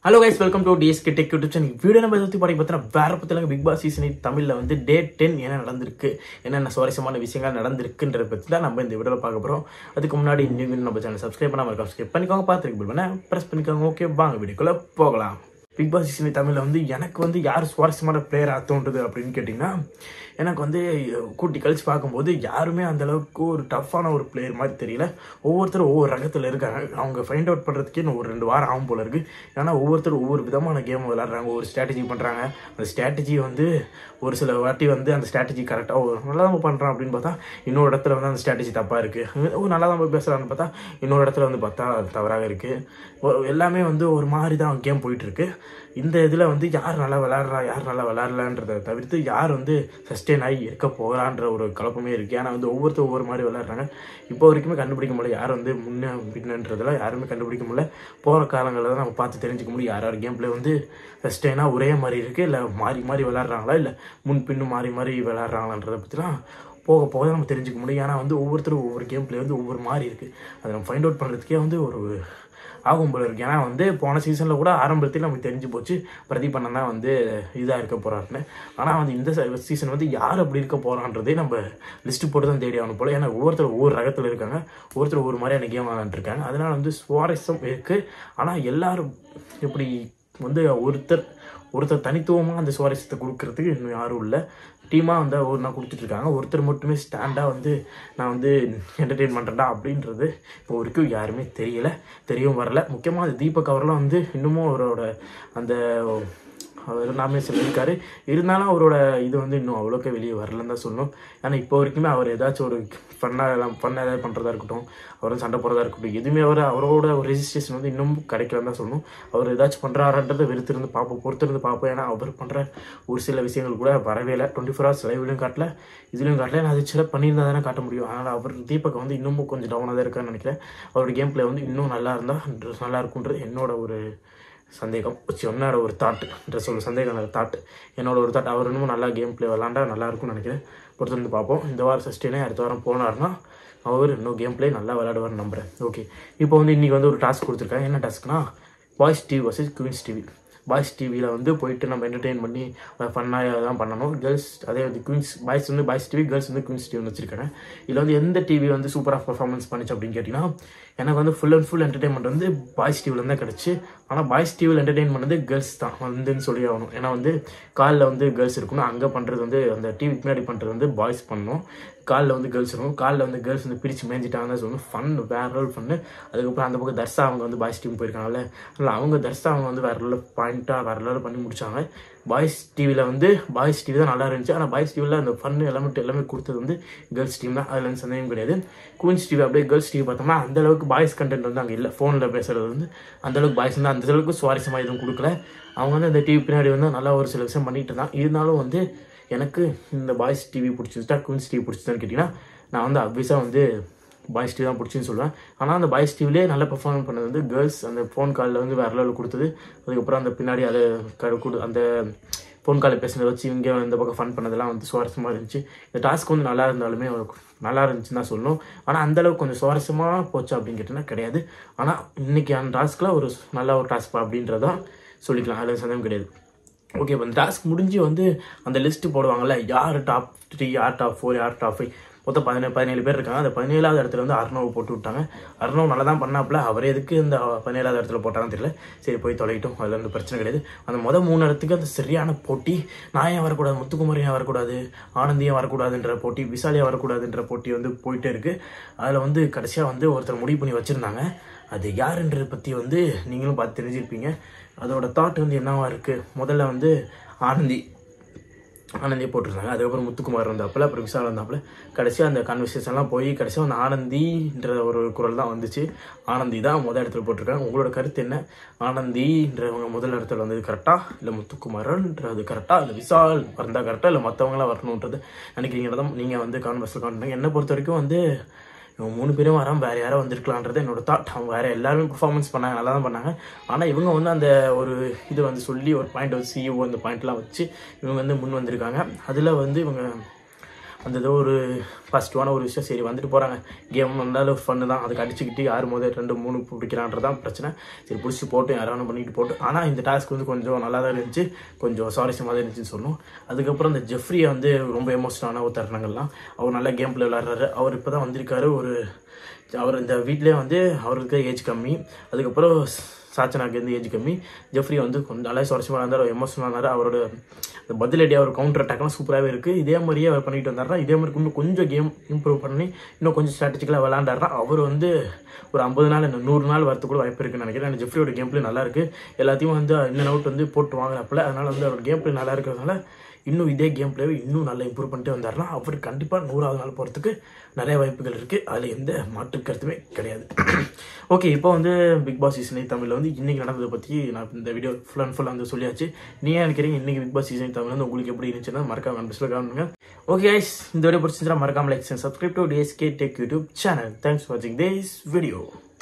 hello guys welcome to TSK tech YouTube channel video நம்ம பற்றி பாடி பார்த்தீங்கன்னா வேற பற்றில பிக் பாஸ் சீசன் தமிழில் வந்து டே டென் என்ன நடந்திருக்கு என்னென்ன சுவாரஸ்யமான விஷயங்கள் நடந்திருக்குன்றத பற்றி தான் நம்ம இந்த வீடியோவில் பார்க்க போகிறோம் அதுக்கு முன்னாடி இன்னும் நம்ம சேனல் சப்ஸ்கிரைப் பண்ணாமல் இருக்கோம் சப்ஸ்கிரைப் பண்ணிக்கோங்க பார்த்துருக்கு பில் பண்ண ப்ரெஸ் பண்ணிக்கோங்க ஓகே வாங்க வீடியோக்குள்ளே போகலாம் பிக் பாஸ் சீசன் தமிழில் வந்து எனக்கு வந்து யார் சுவாரஸ்யமான பிளேயராக தோன்றுது அப்படின்னு கேட்டிங்கன்னா எனக்கு வந்து கூட்டி கழிச்சு பார்க்கும்போது யாருமே அந்த அளவுக்கு ஒரு டஃப்பான ஒரு பிளேயர் மாதிரி தெரியல ஒவ்வொருத்தரும் ஒவ்வொரு ரகத்தில் இருக்காங்க அவங்க ஃபைண்ட் அவுட் பண்ணுறதுக்கே இன்னும் ஒரு ரெண்டு வாரம் ஆகும் போல இருக்கு ஏன்னா ஒவ்வொருத்தரும் ஒவ்வொரு விதமான கேம் விளாட்றாங்க ஒரு ஸ்ட்ராட்டஜி பண்ணுறாங்க அந்த ஸ்ட்ராட்டஜி வந்து ஒரு சில வாட்டி வந்து அந்த ஸ்ட்ராட்டஜி கரெக்டாக நல்லா தான் பண்ணுறான் அப்படின்னு பார்த்தா இன்னொரு இடத்துல வந்து அந்த ஸ்ட்ராட்டஜி தப்பாக இருக்குது ஒரு நல்லா தான் பேசுகிறான்னு பார்த்தா இன்னொரு இடத்துல வந்து பார்த்தா அது தவறாக இருக்குது எல்லாமே வந்து ஒரு மாதிரி தான் கேம் போயிட்டுருக்கு இந்த இதில் வந்து யார் நல்லா விளாட்றா யார் நல்லா விளாட்லான்றதை தவிர்த்து யார் வந்து சஸ்டெயின் ஆகி இருக்க போகிறான்ற ஒரு குழப்பமே இருக்குது ஏன்னா வந்து ஒவ்வொருத்தர் ஒவ்வொரு மாதிரி விளாட்றாங்க இப்போ வரைக்குமே கண்டுபிடிக்க முடியல யார் வந்து முன்னே பின்னன்றதெல்லாம் யாருமே கண்டுபிடிக்க முடியல போகிற காலங்களில் தான் நம்ம பார்த்து தெரிஞ்சுக்க முடியும் யார் யார் கேம் பிளே வந்து சஸ்டெயினாக ஒரே மாதிரி இருக்குது இல்லை மாறி மாறி விளாட்றாங்களா இல்லை முன் பின்னும் மாறி மாறி விளாட்றாங்களான்றதை பற்றிலாம் போக போக நம்ம தெரிஞ்சுக்க முடியும் ஏன்னா வந்து ஒவ்வொருத்தரும் ஒவ்வொரு கேம் பிளே வந்து ஒவ்வொரு மாதிரி இருக்குது அதை நம்ம ஃபைண்ட் அவுட் பண்ணுறதுக்கே வந்து ஒரு ஆகும் போல இருக்கு ஏன்னா வந்து போன சீசனில் கூட ஆரம்பத்தில் நமக்கு தெரிஞ்சு போச்சு பிரதீப் அண்ணன் தான் வந்து இதாக இருக்க போகிறாருன்னு ஆனால் வந்து இந்த சீசன் வந்து யார் அப்படி இருக்க போகிறான்றதே நம்ம லிஸ்ட்டு போட்டு தான் தேடி ஆகணும் போல ஏன்னா ஒவ்வொருத்தர் ஒவ்வொரு ரகத்தில் இருக்காங்க ஒவ்வொருத்தர் ஒவ்வொரு மாதிரியான கேம் விளாண்டுருக்காங்க அதனால வந்து சுவாரஸ்யம் இருக்குது ஆனால் எல்லாரும் இப்படி வந்து ஒருத்தர் ஒருத்தர் தனித்துவமாக அந்த சுவாரஸ்யத்தை கொடுக்கறதுக்கு இன்னும் யாரும் இல்லை டீமாக வந்து ஒரு நான் கொடுத்துட்ருக்காங்க ஒருத்தர் மட்டுமே ஸ்டாண்டாக வந்து நான் வந்து என்டர்டெயின் பண்ணுறேன்டா அப்படின்றது இப்போ வரைக்கும் யாருமே தெரியல தெரியவும் வரல முக்கியமாக அது தீபக் அவரெல்லாம் வந்து இன்னமும் அவரோட அந்த அவர் நாமினேஷன் இருக்காரு இருந்தாலும் அவரோட இது வந்து இன்னும் அவ்வளோக்கே வெளியே வரலன்னு தான் சொல்லணும் ஏன்னா இப்போ வரைக்குமே அவர் ஏதாச்சும் ஒரு ஃபன்னாக எல்லாம் ஃபன்னாக ஏதாவது பண்ணுறதா இருக்கட்டும் அவரும் சண்டை போடுறதா இருக்கட்டும் எதுவுமே அவர் அவரோட ஒரு ரெஜிஸ்ட்ரேஷன் வந்து இன்னும் கிடைக்கலன்னு தான் சொல்லணும் அவர் ஏதாச்சும் பண்ணுறாருன்றதை வெறுத்திருந்து பார்ப்போம் பொறுத்திருந்து பார்ப்போம் ஏன்னா அவர் பண்ணுற ஒரு சில விஷயங்கள் கூட வரவே இல்லை டுவெண்ட்டி ஃபோர் ஹவர்ஸ் லைவ்லையும் காட்டல இதுலையும் காட்டல நான் அது சில பண்ணியிருந்தா தானே காட்ட முடியும் அதனால் அவர் தீபக் வந்து இன்னமும் கொஞ்சம் டவுனாக தான் இருக்கான்னு நினைக்கிறேன் அவரோட கேம் பிளே வந்து இன்னும் நல்லா இருந்தால் நல்லா இருக்குன்றது என்னோட ஒரு சந்தேகம் என்னோட ஒரு தாட் சொல்ல சந்தேகம் தாட் என்னோட ஒரு தாட் அவர் இன்னமும் நல்லா கேம் பிளே விளாண்டா நல்லா இருக்கும்னு நினைக்கிறேன் பொறுத்திருந்து பார்ப்போம் இந்த வாரம் சஸ்டேனே அடுத்த வாரம் போனார்னா அவர் இன்னும் கேம் பிளே நல்லா விளையாடுவார்னு நம்புறேன் ஓகே இப்போ வந்து இன்றைக்கி வந்து ஒரு டாஸ்க் கொடுத்துருக்காங்க என்ன டாஸ்க்னா boys TV versus queens TV boys டிவியில் வந்து போயிட்டு நம்ம என்டர்டெயின் பண்ணி ஃபன்னாக தான் பண்ணணும் கேர்ள்ஸ் அதே வந்து குயின்ஸ் பாய்ஸ் வந்து பாய்ஸ் டிவி கேர்ள்ஸ் வந்து குயின்ஸ் டிவி வச்சிருக்காங்க இதில் வந்து எந்த டிவி வந்து சூப்பராக பர்ஃபார்மன்ஸ் பண்ணிச்சு அப்படின்னு கேட்டிங்கன்னா எனக்கு வந்து ஃபுல் அண்ட் ஃபுல் என்டர்டைன்மெண்ட் வந்து பாய்ஸ் டிவியில் தான் கிடச்சி ஆனால் பாய்ஸ் டிவியில் என்டர்டெயின் பண்ணது கேர்ள்ஸ் தான் வந்துன்னு சொல்லி ஆகணும் ஏன்னா வந்து காலில் வந்து கேர்ள்ஸ் இருக்கணும் அங்கே பண்ணுறது வந்து அந்த டிவிக்கு முன்னாடி பண்ணுறது வந்து பாய்ஸ் பண்ணணும் காலில் வந்து கேர்ள்ஸ் இருக்கும் காலில் வந்து கேர்ள்ஸ் வந்து பிரித்து மேய்ஞ்சிட்டாங்க சொல்லணும் ஃபன் வேற லெவல் ஃபன்னு அதுக்கப்புறம் அந்த பக்கம் தர்ஷா அவங்க வந்து பாய்ஸ் டீம் போயிருக்காங்கல்ல அதனால் அவங்க தர்ஷா அவங்க வந்து வேற லெவல் பாயிண்ட்டாக வேற லெவல் பண்ணி முடிச்சாங்க பாய்ஸ் டிவியில் வந்து பாய்ஸ் டிவி தான் நல்லா இருந்துச்சு ஆனால் பாய்ஸ் டிவியில் அந்த ஃபன் எலமெண்ட் எல்லாமே கொடுத்தது வந்து கேர்ள்ஸ் டீம் தான் அதில் வந்து சந்தேகம் கிடையாது குயின்ஸ் டிவி அப்படியே கேர்ள்ஸ் டிவி பார்த்தோம்னா அந்த அளவுக்கு பாய்ஸ் கண்டென்ட் வந்து அங்கே இல்லை ஃபோனில் பேசுறது வந்து அந்த அளவுக்கு பாய்ஸ் வந்து அந்த அளவுக்கு சுவாரஸ்யமாக எதுவும் கொடுக்கல அவங்க வந்து அந்த டிவி பின்னாடி வந்து நல்லா ஒரு சில விஷயம் பண்ணிட்டு இருந்தான் இருந்தாலும் வந்து எனக்கு இந்த பாய்ஸ் டிவி பிடிச்சிருச்சா குயின்ஸ் டிவி பிடிச்சதான்னு கேட்டிங்கன்னா நான் வந்து அப்வியஸாக வந்து பாய்ஸ் டிவி தான் பிடிச்சின்னு சொல்லுவேன் ஆனால் அந்த பாய்ஸ் டிவிலே நல்ல பெர்ஃபார்ம் பண்ணது வந்து கேர்ள்ஸ் அந்த ஃபோன் காலில் வந்து வேறு லெவலில் கொடுத்தது அதுக்கப்புறம் அந்த பின்னாடி அதை கொடு அந்த ஃபோன் காலில் பேசுனதை வச்சு இங்கே இந்த பக்கம் ஃபன் பண்ணதெல்லாம் வந்து சுவாரஸ்யமாக இருந்துச்சு இந்த டாஸ்க் வந்து நல்லா இருந்தாலுமே நல்லா இருந்துச்சுன்னு தான் சொல்லணும் ஆனால் அந்தளவுக்கு கொஞ்சம் சுவாரஸ்யமாக போச்சு அப்படின்னு கேட்டிங்கன்னா கிடையாது ஆனால் இன்றைக்கி அந்த டாஸ்க்கில் ஒரு நல்ல ஒரு டாஸ்க் அப்படின்றதான் சொல்லிக்கலாம் அதில் சந்தேகம் கிடையாது ஓகே இப்போ இந்த டாஸ்க் முடிஞ்சு வந்து அந்த லிஸ்ட்டு போடுவாங்கல்ல யார் டாப் த்ரீ யார் டாப் ஃபோர் யார் டாப் ஃபைவ் மொத்தம் பதினேழு பதினேழு பேர் இருக்காங்க அந்த பதினேழாவது இடத்துல வந்து அர்ணவ் போட்டு விட்டாங்க அர்ணவ் நல்லா தான் பண்ணாப்புல அவர் எதுக்கு இந்த பதினேழாவது இடத்துல போட்டாலும் தெரியல சரி போய் தொலைகிட்டோம் அதில் வந்து பிரச்சனை கிடையாது அந்த மொதல் மூணு இடத்துக்கு அந்த சரியான போட்டி நான் ஏன் வரக்கூடாது முத்துக்குமார் ஏன் வரக்கூடாது ஆனந்தியும் வரக்கூடாதுன்ற போட்டி விசாலியாக வரக்கூடாதுன்ற போட்டி வந்து போயிட்டே இருக்குது அதில் வந்து கடைசியாக வந்து ஒருத்தர் முடிவு பண்ணி வச்சுருந்தாங்க அது யாருன்றதை பற்றி வந்து நீங்களும் பார்த்து தெரிஞ்சிருப்பீங்க அதோட தாட் வந்து என்னவா இருக்குது முதல்ல வந்து ஆனந்தி ஆனந்தியை போட்டிருந்தாங்க அதுக்கப்புறம் முத்துக்குமார் வந்தாப்புல அப்புறம் விசால் வந்தாப்புல கடைசியாக அந்த கான்வர்சேஷன்லாம் போய் கடைசியாக அந்த ஆனந்தின்ற ஒரு குரல் தான் வந்துச்சு ஆனந்தி தான் முதல் இடத்துல போட்டிருக்காங்க உங்களோட கருத்து என்ன ஆனந்தின்றவங்க முதல் இடத்துல வந்தது கரெக்டாக இல்லை முத்துக்குமாரன்றது கரெக்டாக இல்லை விசால் வந்தால் கரெக்டாக இல்லை மற்றவங்களாம் வரணுன்றது நினைக்கிறீங்க நீங்கள் வந்து கான்வர்ஸில் காட்டுங்க என்னை பொறுத்த வரைக்கும் வந்து இவங்க மூணு பேரும் வராமல் வேறு யாரோ வந்திருக்கலான்றது என்னோட தாட் அவங்க வேறு எல்லாருமே பர்ஃபார்மன்ஸ் பண்ணாங்க நல்லா தான் பண்ணாங்க ஆனால் இவங்க வந்து அந்த ஒரு இது வந்து சொல்லி ஒரு பாயிண்ட் வச்சு சிஇஓ அந்த பாயிண்ட்லாம் வச்சு இவங்க வந்து முன் வந்திருக்காங்க அதில் வந்து இவங்க அந்த ஏதோ ஒரு பாசிட்டிவான ஒரு விஷயம் சரி வந்துட்டு போகிறாங்க கேம் வந்தாலும் ஒரு ஃபன்னு தான் அதுக்கு அடிச்சுக்கிட்டு யார் முதல் ரெண்டு மூணு பிடிக்கிறான்றதான் பிரச்சனை சரி பிடிச்சி போட்டு யாராவது பண்ணிட்டு போட்டு ஆனால் இந்த டாஸ்க் வந்து கொஞ்சம் நல்லா தான் இருந்துச்சு கொஞ்சம் சுவாரஸ்யமாக தான் இருந்துச்சுன்னு சொல்லணும் அதுக்கப்புறம் இந்த ஜெஃப்ரியை வந்து ரொம்ப எமோஷனான ஒரு தருணங்கள்லாம் அவர் நல்லா கேம் பிளே விளாட்றாரு அவர் இப்போ தான் வந்திருக்காரு ஒரு அவர் இந்த வீட்டிலே வந்து அவருக்கு ஏஜ் கம்மி அதுக்கப்புறம் சாச்சனாக்கு வந்து ஏஜ் கம்மி ஜெஃப்ரி வந்து கொஞ்சம் நல்லா சுவாரஸ்யமாக இருந்தார் எமோஷனாக இருந்தார் அவரோட இந்த பதிலடி அவர் கவுண்டர் அட்டாக்லாம் சூப்பராகவே இருக்குது இதே மாதிரியே அவர் பண்ணிட்டு வந்தாருன்னா இதே மாதிரி இன்னும் கொஞ்சம் கேம் இம்ப்ரூவ் பண்ணி இன்னும் கொஞ்சம் ஸ்ட்ராட்டஜிக்கலாக விளாண்டாருன்னா அவர் வந்து ஒரு ஐம்பது நாள் இந்த நூறு நாள் வரது கூட வாய்ப்பு இருக்குன்னு நினைக்கிறேன் அந்த ஜெஃப்ரியோட கேம் பிளே நல்லா இருக்கு எல்லாத்தையும் வந்து இன்னும் அவுட் வந்து போட்டு வாங்குறாப்புல அதனால வந்து அவரோட கேம் பிளே நல்லா இருக்கிறதுனால இன்னும் இதே கேம் பிளேவை இன்னும் நல்லா இம்ப்ரூவ் பண்ணிட்டு வந்தாருன்னா அவர் கண்டிப்பாக நூறாவது நாள் போகிறதுக்கு நிறைய வாய்ப்புகள் இருக்குது அதில் எந்த மாற்று கருத்துமே கிடையாது ஓகே இப்போ வந்து பிக் பாஸ் சீசன் தமிழில் வந்து இன்றைக்கி நடந்ததை பற்றி நான் இந்த வீடியோ ஃபுல் அண்ட் ஃபுல்லாக வந்து சொல்லியாச்சு நீங்கள் நினைக்கிறீங்க இன்றைக்கி பிக் பாஸ் சீசன் தமிழ் வந்து உங்களுக்கு எப்படி இருந்துச்சுன்னா மறக்காம கமெண்ட்ஸில் காணுங்க ஓகே guys இந்த வீடியோ பிடிச்சிருந்தா மறக்காம like subscribe to TSK tech YouTube channel thanks for வாட்சிங் திஸ் வீடியோ